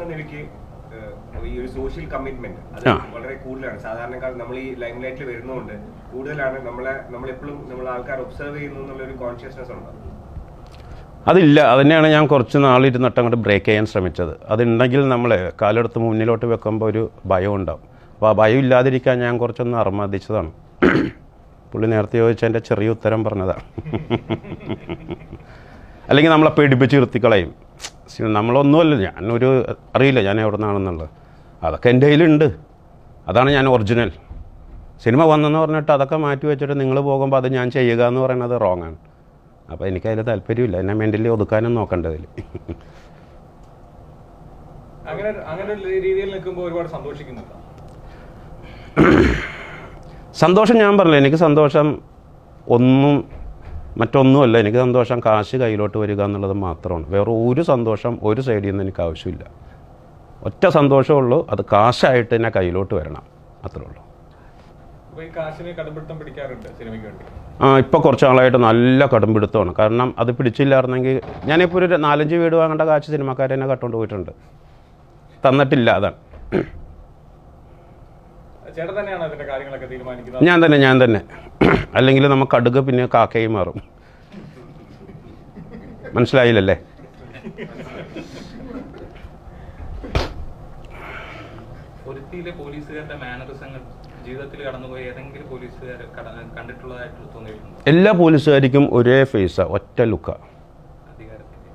നിലയ്ക്ക് ഏഹ്, ഈ ഒരു സോഷ്യൽ കമ്മിറ്റ്മെന്റ് അത് ആ. വളരെ കൂടുതലാണ് സാധാരണക്കാർ നമ്മൾ ഈ ലൈം ലൈറ്റിൽ വരുന്നതുകൊണ്ട് കൂടുതലാണ് നമ്മളെ നമ്മളെപ്പോഴും നമ്മൾ ആൾക്കാർ ഒബ്സർവ് ചെയ്യുന്നു എന്നുള്ള ഒരു കോൺഷ്യസ്നെസ് ഉണ്ടോ അതില്ല അതിനെയാണ് ഞാൻ കുറച്ച് നാളിരുന്നിട്ട് അങ്ങോട്ട് ബ്രേക്ക് ചെയ്യാൻ ശ്രമിച്ചത് അതുണ്ടെങ്കിൽ നമ്മൾ കാലെടുത്ത് മുന്നിലോട്ട് വെക്കുമ്പോൾ ഒരു ഭയം ഉണ്ടാവും അപ്പോൾ ആ ഭയം ഇല്ലാതിരിക്കാൻ ഞാൻ കുറച്ചൊന്ന് അർമാദിച്ചതാണ് പുള്ളി നേരത്തെ ചോദിച്ചതിൻ്റെ ചെറിയ ഉത്തരം പറഞ്ഞതാണ് അല്ലെങ്കിൽ നമ്മളെ പേടിപ്പിച്ച് നിർത്തിക്കളയും സി- നമ്മളൊന്നുമല്ല ഞാനൊരു അറിയില്ല ഞാൻ എവിടെ നിന്നാണെന്നുള്ളത് അതൊക്കെ എൻ്റെ കയ്യിലുണ്ട് അതാണ് ഞാൻ ഒറിജിനൽ സിനിമ വന്നെന്ന് പറഞ്ഞിട്ട് അതൊക്കെ മാറ്റി വെച്ചിട്ട് നിങ്ങൾ പോകുമ്പോൾ അത് ഞാൻ ചെയ്യുക എന്ന് പറയുന്നത് റോങ് ആണ് അപ്പോൾ എനിക്കതിൽ താല്പര്യമില്ല എന്നെ മെൻ്റലി ഒതുക്കാനും നോക്കേണ്ടതിൽ അങ്ങനെ അങ്ങനെ ഒരു രീതിയിൽ നിൽക്കുമ്പോൾ ഒരുപാട് സന്തോഷിക്കുന്നുണ്ടോ സന്തോഷം ഞാൻ പറഞ്ഞില്ല എനിക്ക് സന്തോഷം ഒന്നും മറ്റൊന്നുമല്ല എനിക്ക് സന്തോഷം കാശ് കയ്യിലോട്ട് വരിക എന്നുള്ളത് മാത്രമാണ് വേറെ ഒരു സന്തോഷം ഒരു സൈഡിൽ നിന്ന് എനിക്ക് ആവശ്യമില്ല ഒറ്റ സന്തോഷമുള്ളൂ അത് കാശായിട്ട് എന്നെ കയ്യിലോട്ട് വരണം അത്രേ ഉള്ളൂ അപ്പൊ ഈ കാശിന് കടുംപിടുത്തം പിടിക്കാറുണ്ട് സിനിമയ്ക്ക് വേണ്ടി ആ ഇപ്പോൾ കുറച്ച് നാളായിട്ട് നല്ല കടുംപിടുത്തമാണ് കാരണം അത് പിടിച്ചില്ലായിരുന്നെങ്കിൽ ഞാനിപ്പോൾ ഒരു നാലഞ്ച് വീട് വാങ്ങേണ്ട കാശ് സിനിമക്കാരെ തന്നെ കട്ടുകൊണ്ട് പോയിട്ടുണ്ട് തന്നിട്ടില്ല അതാണ് ചേട്ടൻ തന്നെയാണ് അതിന്റെ കാര്യങ്ങളൊക്കെ തീരുമാനിക്കുന്നത് ഞാൻ തന്നെ ഞാൻ തന്നെ അല്ലെങ്കിൽ നമുക്ക് കടുക് പിന്നെ കാക്കയും മാറും മനസ്സിലായില്ലല്ലേ പൊരുത്തിയിലെ പോലീസുകാരുടെ മാനറിസങ്ങൾ ജീവിതത്തിൽ കടന്നുപോയ ഏതെങ്കിലും പോലീസുകാർ കണ്ടിട്ടുള്ളതായിട്ട് തോന്നിയിട്ടുണ്ട് എല്ലാ പോലീസുകാർക്കും ഒരേ ഫേസാ ഒറ്റ ലുക്ക അധികാരത്തിന്റെ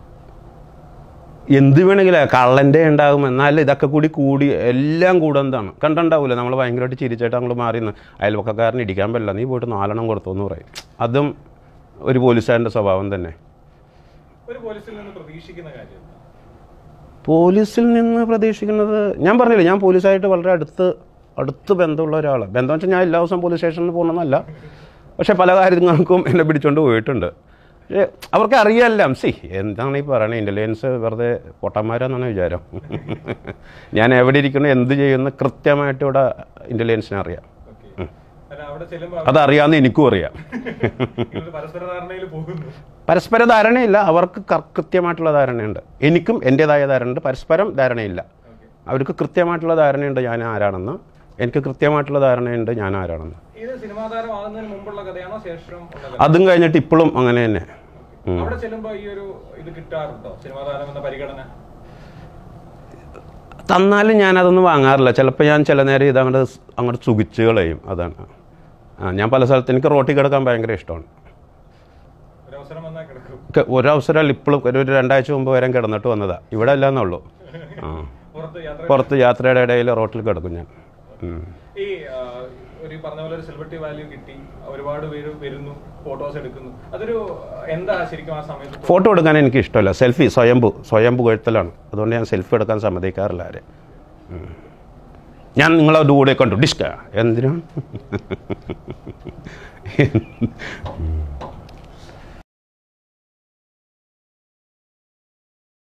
എന്ത് വേണമെങ്കിലും കള്ളൻ്റെ ഉണ്ടാകും എന്നാൽ ഇതൊക്കെ കൂടി കൂടി എല്ലാം കൂടെ എന്താണ് കണ്ടുണ്ടാവില്ല നമ്മൾ ഭയങ്കരമായിട്ട് ചിരിച്ചിട്ട് നമ്മൾ മാറി നിന്ന് അയൽവക്കക്കാരന് ഇടിക്കാൻ പറ്റില്ല നീ പോയിട്ട് നാലെണ്ണം കൊടുത്തു എന്ന് പറയും അതും ഒരു പോലീസുകാരൻ്റെ സ്വഭാവം തന്നെ ഒരു പോലീസിൽ നിന്ന് പ്രതീക്ഷിക്കുന്ന കാര്യം എന്താ? പോലീസിൽ നിന്ന് പ്രതീക്ഷിക്കുന്നത് ഞാൻ പറഞ്ഞില്ല ഞാൻ പോലീസായിട്ട് വളരെ അടുത്ത് അടുത്ത് ബന്ധമുള്ള ഒരാളാണ് ബന്ധം വെച്ചാൽ ഞാൻ എല്ലാ ദിവസവും പോലീസ് സ്റ്റേഷനിൽ പോകണമെന്നല്ല പക്ഷേ പല കാര്യങ്ങൾക്കും എന്നെ പിടിച്ചോണ്ട് പോയിട്ടുണ്ട് പക്ഷേ അവർക്ക് അറിയാമല്ലോ സി എന്താണ് ഈ പറയണത് ഇൻ്റലിജൻസ് വെറുതെ പൊട്ടന്മാരാന്നാണ് വിചാരം ഞാൻ എവിടെ ഇരിക്കുന്നു എന്ത് ചെയ്യുന്നു കൃത്യമായിട്ട് ഇവിടെ ഇൻ്റലിജൻസിനെ അറിയാം Okay. അല്ല അവിടെ ചെല്ലുമ്പോൾ അതറിയാമെന്ന് എനിക്കും അറിയാം ഇവര് പരസ്പര ധാരണയിൽ പോകുന്നു പരസ്പര ധാരണയില്ല അവർക്ക് കർ- കൃത്യമായിട്ടുള്ള ധാരണയുണ്ട് എനിക്കും എൻ്റേതായ ധാരണയുണ്ട് പരസ്പരം ധാരണയില്ല Okay. അവർക്ക് കൃത്യമായിട്ടുള്ള ധാരണയുണ്ട് ഞാൻ ആരാണെന്ന് എനിക്ക് കൃത്യമായിട്ടുള്ള ധാരണയുണ്ട് ഞാൻ ആരാണെന്ന് ഇത് സിനിമാ താരം ആകുന്നതിന് മുമ്പുള്ള കഥയാണോ ശേഷം ഉള്ള കഥ അതും കഴിഞ്ഞിട്ട് ഇപ്പോഴും അങ്ങനെ തന്നെ ഉം. അവിടെ ചെല്ലുമ്പോ ഈ ഒരു ഇത് കിട്ടാറുണ്ടോ സിനിമാ താരം എന്ന പരിഗണന തന്നാലും ഞാൻ അതൊന്നും വാങ്ങാറില്ല ചിലപ്പോൾ ഞാൻ ചില നേരം ഇത് അങ്ങോട്ട് സ് അങ്ങോട്ട് സുഖിച്ച് കളയും അതാണ് ആ ഞാൻ പല സ്ഥലത്ത് എനിക്ക് റോട്ടിൽ കിടക്കാൻ ഭയങ്കര ഇഷ്ടമാണ് ഒരു അവസരം വന്നാൽ കിടക്കും ക- ഒരവസരം ഇപ്പോഴും ഒരു ഒരു രണ്ടാഴ്ച മുമ്പ് വരെ കിടന്നിട്ട് വന്നതാ ഇവിടെ അല്ലാന്നുള്ളൂ ആ പുറത്ത് യാത്ര പുറത്ത് യാത്രയുടെ ഇടയിൽ റോട്ടിൽ കിടക്കും ഞാൻ ഉം. ഈ ആ, ഒരു ഈ പറഞ്ഞ പോലെ ഒരു സെലിബ്രിറ്റി വാല്യൂ കിട്ടി ഒരുപാട് പേര് വരുന്നു ഫോട്ടോസ് എടുക്കുന്നു അതൊരു എന്താ ശരിക്കും ആ സമയത്ത് ഫോട്ടോ എടുക്കാൻ എനിക്ക് ഇഷ്ടമല്ല സെൽഫി സ്വയംഭു സ്വയംഭു കഴുത്തലാണ് അതുകൊണ്ട് ഞാൻ സെൽഫി എടുക്കാൻ സമ്മതിക്കാറില്ല ആരെ ഉം. ഞാൻ നിങ്ങളത് കൂടെ കണ്ടു ഡിസ്ക എന്തിനാണ്